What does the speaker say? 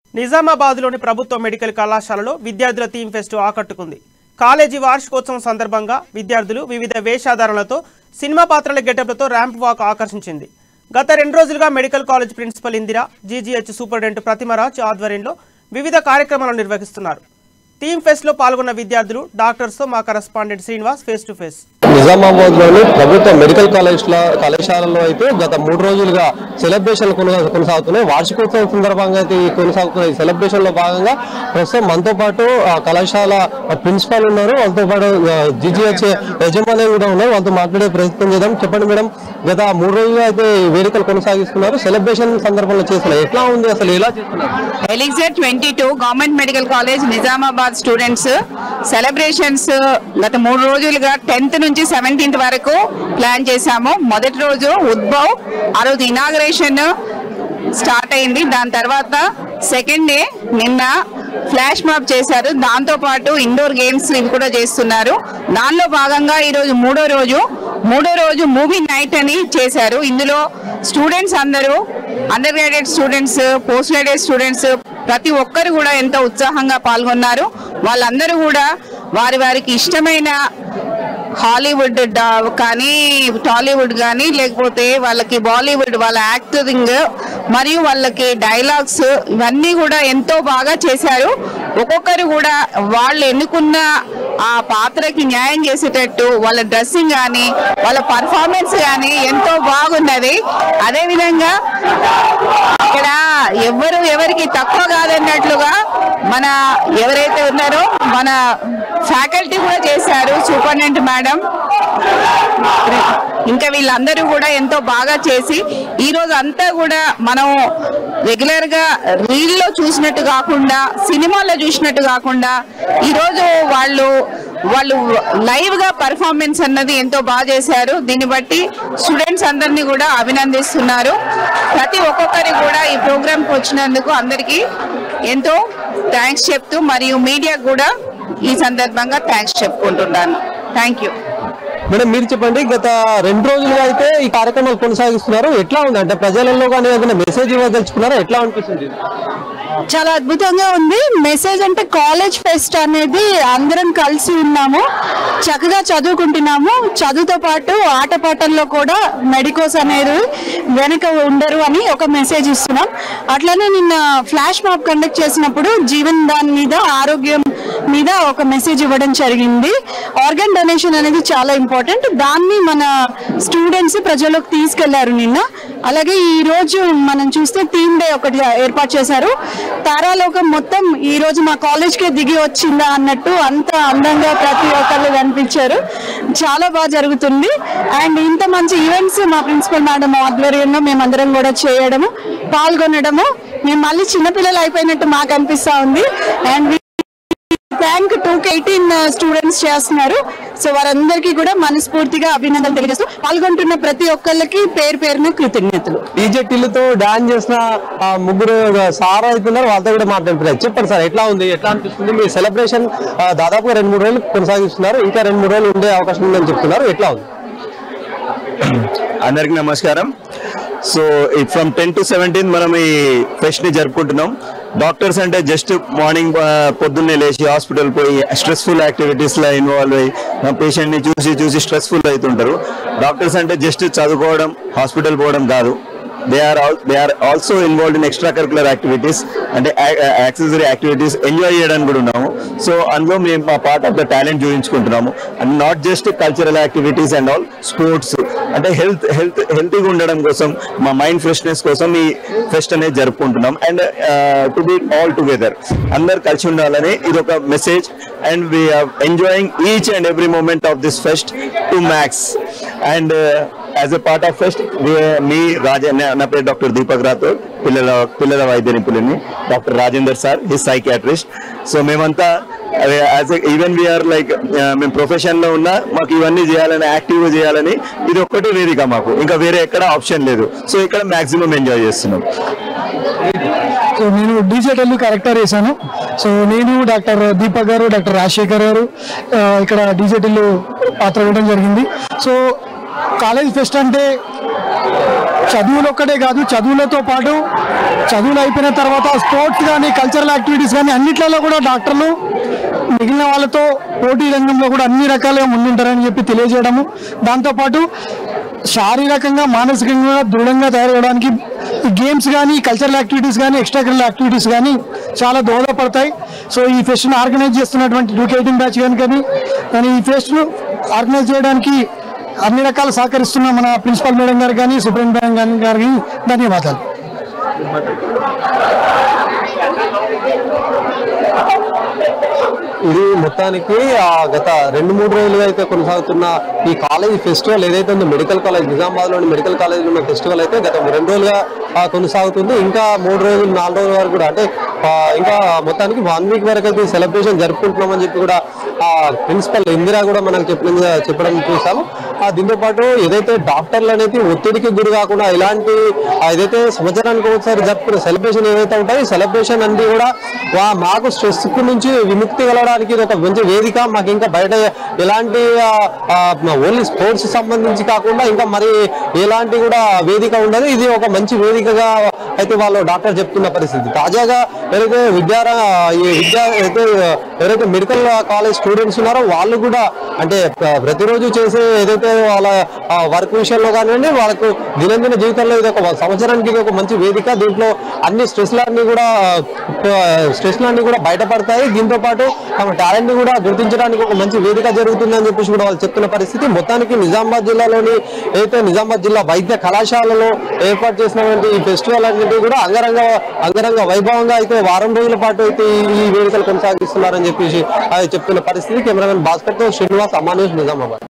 నిజామాబాద్లోని ప్రభుత్వ మెడికల్ కళాశాలలో విద్యార్థుల థీమ్ ఫెస్ట్ ఆకట్టుకుంది కాలేజీ వార్షికోత్సవం సందర్భంగా విద్యార్థులు వివిధ వేషాధారణలతో సినిమా పాత్రల గెటప్లతో ర్యాంప్ వాక్ ఆకర్షించింది గత రెండు రోజులుగా medical college principal Indira GGH superintendent Prathimaraj ఆధ్వర్యంలో వివిధ కార్యక్రమాలు నిర్వహిస్తున్నారు థీమ్ ఫెస్ట్లో పాల్గొన్న విద్యార్థులు డాక్టర్స్తో మా correspondent Srinivas face to face Nizamabad లోని ప్రభుత్వ మెడికల్ కాలేజ్ కళాశాలలో అయితే గత మూడు రోజులుగా సెలబ్రేషన్ కొనసాగుతున్నాయి వార్షికోత్సవం సందర్భంగా అయితే ఈ కొనసాగుతున్న ఈ సెలబ్రేషన్ లో భాగంగా ప్రస్తుతం మనతో పాటు ఆ కళాశాల ప్రిన్సిపాల్ ఉన్నారు వాళ్ళతో పాటు జిజిహెచ్ యజమాని కూడా ఉన్నారు వాళ్ళతో మాట్లాడే ప్రయత్నం చేద్దాం చెప్పండి మేడం గత మూడు రోజులుగా అయితే ఈ వేడుకలు కొనసాగిస్తున్నారు సెలబ్రేషన్ సందర్భంలో చేస్తున్నారు ఎట్లా ఉంది అసలు ఎలా చేస్తున్నారు elixir twenty two government medical college Nizamabad students celebrations గత మూడు రోజులుగా టెన్త్ నుంచి సెవెంటీన్త్ వరకు ప్లాన్ చేశాము మొదటి రోజు ఉద్భవ్ ఆ రోజు ఇనాగరేషన్ స్టార్ట్ అయింది దాని తర్వాత సెకండ్ డే నిన్న ఫ్లాష్ మాప్ చేశారు దాంతో పాటు ఇండోర్ గేమ్స్ ఇవి కూడా చేస్తున్నారు దానిలో భాగంగా ఈరోజు మూడో రోజు మూడో రోజు మూవీ నైట్ అని చేశారు ఇందులో స్టూడెంట్స్ అందరూ undergraduate students postgraduate students ప్రతి ఒక్కరు కూడా ఎంతో ఉత్సాహంగా పాల్గొన్నారు వాళ్ళందరూ కూడా వారి వారికి ఇష్టమైన హాలీవుడ్ డా- కానీ టాలీవుడ్ కానీ లేకపోతే వాళ్ళకి బాలీవుడ్ వాళ్ళ యాక్టింగ్ మరియు వాళ్ళకి డైలాగ్స్ ఇవన్నీ కూడా ఎంతో బాగా చేశారు ఒక్కొక్కరు కూడా వాళ్ళు ఎన్నుకున్న ఆ పాత్రకి న్యాయం చేసేటట్టు వాళ్ళ డ్రెస్సింగ్ కానీ వాళ్ళ పర్ఫార్మెన్స్ కానీ ఎంతో బాగున్నది అదేవిధంగా ఇక్కడ ఎవరు ఎవరికి తక్కువ కాదన్నట్లుగా మన ఎవరైతే ఉన్నారో మన ఫ్యాకల్టీ కూడా చేశారు సూపరింటెండెంట్ మేడం ఇంకా వీళ్ళందరూ కూడా ఎంతో బాగా చేసి ఈ రోజు అంతా కూడా మనం రెగ్యులర్ గా రీల్ లో చూసినట్టు కాకుండా సినిమాలో చూసినట్టు కాకుండా ఈ రోజు వాళ్ళు వాళ్ళు లైవ్ గా పర్ఫార్మెన్స్ అన్నది ఎంతో బాగా చేశారు దీన్ని బట్టి స్టూడెంట్స్ అందరినీ కూడా అభినందిస్తున్నారు ప్రతి ఒక్కొక్కరికి కూడా ఈ ప్రోగ్రామ్ కి వచ్చినందుకు అందరికీ ఎంతో థ్యాంక్స్ చెప్తూ మరియు మీడియాకు కూడా ఈ సందర్భంగా థ్యాంక్స్ చెప్పుకుంటున్నాను థ్యాంక్ యూ మేడం మీరు చెప్పండి గత రెండు రోజులుగా అయితే ఈ కార్యక్రమాలు కొనసాగిస్తున్నారు ఎట్లా ఉంది అంటే ప్రజలలో కానీ ఏదైనా మెసేజ్ ఇవ్వదలుచుకున్నారా ఎట్లా అనిపిస్తుంది చాలా అద్భుతంగా ఉంది మెసేజ్ అంటే కాలేజ్ ఫెస్ట్ అనేది అందరం కలిసి ఉన్నాము చక్కగా చదువుకుంటున్నాము చదువుతో పాటు ఆటపాటల్లో కూడా మెడికోస్ అనేది వెనక ఉండరు అని ఒక మెసేజ్ ఇస్తున్నాం అట్లనే నిన్న ఫ్లాష్ మాప్ కండక్ట్ చేసినప్పుడు జీవన్ దాని మీద ఆరోగ్యం మీద ఒక మెసేజ్ ఇవ్వడం జరిగింది ఆర్గన్ డొనేషన్ అనేది చాలా ఇంపార్టెంట్ దాన్ని మన స్టూడెంట్స్ ప్రజల్లోకి తీసుకెళ్లారు నిన్న అలాగే ఈ రోజు మనం చూస్తే థీమ్ డే ఒకటి ఏర్పాటు చేశారు తారాలోకం మొత్తం ఈ రోజు మా కాలేజ్ కే దిగి వచ్చిందా అన్నట్టు అంత అందంగా ప్రతి ఒక్కళ్ళు కనిపించారు చాలా బాగా జరుగుతుంది అండ్ ఇంత మంచి ఈవెంట్స్ మా ప్రిన్సిపల్ మేడం ఆధ్వర్యంలో మేమందరం కూడా చేయడము పాల్గొనడము మేము మళ్ళీ చిన్నపిల్లలు అయిపోయినట్టు మాకు అనిపిస్తా ఉంది and rank two eighteen students చేస్తున్నారు సో వారందరికీ కూడా మనస్ఫూర్తిగా అభినందనలు తెలియజేస్తూ పాల్గొంటున్న ప్రతి ఒక్కళ్ళకి పేరు పేరున కృతజ్ఞతలు డీజే టిల్లుతో డాన్స్ చేసిన ఆ ముగ్గురు సార్ అవుతున్నారు వాళ్ళతో కూడా మాట్లాడుతున్నారు చెప్పండి సార్ ఎట్లా ఉంది ఎట్లా అనిపిస్తుంది మీ సెలబ్రేషన్ దాదాపుగా రెండు మూడు రోజులు కొనసాగిస్తున్నారు ఇంకా రెండు మూడు రోజులు ఉండే అవకాశం ఉందని చెప్తున్నారు ఎట్లా ఉంది అందరికి నమస్కారం so from ten to seventeen మనం ఈ ఫెస్ట్ ని జరుపుకుంటున్నాం డాక్టర్స్ అంటే జస్ట్ మార్నింగ్ పొద్దున్నే లేచి హాస్పిటల్ పోయి స్ట్రెస్ఫుల్ యాక్టివిటీస్ లో ఇన్వాల్వ్ అయ్యి పేషెంట్ ని చూసి చూసి స్ట్రెస్ఫుల్ అవుతుంటారు డాక్టర్స్ అంటే జస్ట్ చదువుకోవడం హాస్పిటల్ పోవడం కాదు they are they are also involved in extra curricular activities అంటే యాక్సెసరీ యాక్టివిటీస్ ఎంజాయ్ చేయడానికి కూడా ఉన్నాము సో అందులో మేము మా పార్ట్ ఆఫ్ ద టాలెంట్ చూపించుకుంటున్నాము and not just cultural activities and all sports అంటే హెల్త్ హెల్త్ హెల్తీగా ఉండడం కోసం మా మైండ్ ఫ్రెష్నెస్ కోసం ఈ ఫెస్ట్ అనేది జరుపుకుంటున్నాం and to be all together అందరు కలిసి ఉండాలని ఇది ఒక message and we are enjoying each and every moment of this fest to max and as a part of fest మీ రాజ నా పేరు డాక్టర్ దీపక్ రాథోడ్ పిల్లల పిల్లల వైద్య నిపుణుని doctor Rajender sir his psychiatrist so మేమంతా యాజ్ ఈవెన్ వీఆర్ లైక్ మేము ప్రొఫెషన్ లో ఉన్నా మాకు ఇవన్నీ చేయాలని యాక్టివ్ చేయాలని ఇది ఒక్కటే వేదిక మాకు ఇంకా వేరే ఎక్కడ ఆప్షన్ లేదు సో ఇక్కడ మాక్సిమం ఎంజాయ్ చేస్తున్నాం సో నేను డీజేటల్ క్యారెక్టర్ చేశాను సో నేను డాక్టర్ దీపక్ గారు డాక్టర్ రాజశేఖర్ గారు ఆ, ఇక్కడ డీజేటల్ పాత్ర ఇవ్వడం జరిగింది సో కాలేజ్ ఫెస్ట్ అంటే చదువులు ఒక్కటే కాదు చదువులతో పాటు చదువులు అయిపోయిన తర్వాత స్పోర్ట్స్ కానీ కల్చరల్ యాక్టివిటీస్ కానీ అన్నిట్లలో కూడా డాక్టర్లు మిగిలిన వాళ్ళతో పోటీ రంగంలో కూడా అన్ని రకాలుగా ముందుంటారని చెప్పి తెలియజేయడము దాంతోపాటు శారీరకంగా మానసికంగా దృఢంగా తయారవడానికి ఈ గేమ్స్ కానీ కల్చరల్ యాక్టివిటీస్ కానీ ఎక్స్ట్రా కరికులర్ యాక్టివిటీస్ కానీ చాలా దోహదపడతాయి సో ఈ ఫెస్ట్ను ఆర్గనైజ్ చేస్తున్నటువంటి ఎడ్యుకేటింగ్ బ్యాచ్ కానీ కానీ కానీ ఈ ఫెస్ట్ను ఆర్గనైజ్ చేయడానికి అన్ని రకాలు సహకరిస్తున్న మన ప్రిన్సిపల్ మేడం గారు కానీ సూపరింటెండెంట్ గారి గారికి ధన్యవాదాలు ఇది మొత్తానికి ఆ గత రెండు మూడు రోజులుగా అయితే కొనసాగుతున్న ఈ కాలేజ్ ఫెస్టివల్ ఏదైతే ఉందో మెడికల్ కాలేజ్ నిజామాబాద్ లోని మెడికల్ కాలేజ్ ఉన్న ఫెస్టివల్ అయితే గత రెండు రోజులుగా ఆ, కొనసాగుతుంది ఇంకా మూడు రోజులు నాలుగు రోజుల వరకు కూడా అంటే ఆ, ఇంకా మొత్తానికి వన్ వీక్ వరకు అయితే సెలబ్రేషన్ జరుపుకుంటున్నామని చెప్పి కూడా ఆ ప్రిన్సిపల్ ఇందిరా కూడా మనకు చెప్పిన చెప్పడం చూసాము ఆ, దీంతో పాటు ఏదైతే డాక్టర్లు అనేది ఒత్తిడికి గురి కాకుండా ఇలాంటి ఆ, ఏదైతే సంవత్సరానికి ఒకసారి జరుపుకునే సెలబ్రేషన్ ఏవైతే ఉంటాయో సెలబ్రేషన్ అన్ని కూడా వా- మాకు స్ట్రెస్ నుంచి విముక్తి కలగడానికి ఇది ఒక మంచి వేదిక మాకు ఇంకా బయట ఎలాంటి ఓన్లీ స్పోర్ట్స్ సంబంధించి కాకుండా ఇంకా మరి ఎలాంటి కూడా వేదిక ఉండదు ఇది ఒక మంచి వేదికగా అయితే వాళ్ళు డాక్టర్ చెప్తున్న పరిస్థితి తాజాగా ఎవరైతే విద్యారా ఈ విద్యా అయితే ఎవరైతే మెడికల్ కాలేజ్ స్టూడెంట్స్ ఉన్నారో వాళ్ళు కూడా అంటే ప్ర- ప్రతిరోజు చేసే ఏదైతే వాళ్ళ వర్క్ విషయంలో కానివ్వండి వాళ్ళకు దినదిన జీవితంలో ఇది ఒక సంవత్సరానికి ఇది ఒక మంచి వేదిక దీంట్లో అన్ని స్ట్రెస్లన్నీ కూడా స్ట్రెస్లన్నీ కూడా బయటపడతాయి దీంతో పాటు తమ టాలెంట్ ని కూడా గుర్తించడానికి ఒక మంచి వేదిక జరుగుతుందని చెప్పేసి కూడా వాళ్ళు చెప్తున్న పరిస్థితి మొత్తానికి నిజామాబాద్ జిల్లాలోని ఏదైతే నిజామాబాద్ జిల్లా వైద్య కళాశాలలో ఏర్పాటు చేసినటువంటి ఈ ఫెస్టివల్ అనేది కూడా అంగరంగ అంగరంగ వైభవంగా అయితే వారం రోజుల పాటు అయితే ఈ- ఈ వేడుకలు కొనసాగిస్తున్నారని చెప్పేసి అది చెప్తున్న పరిస్థితి కెమెరామెన్ భాస్కర్ తో శ్రీనివాస్ అమాన్యూస్ నిజామాబాద్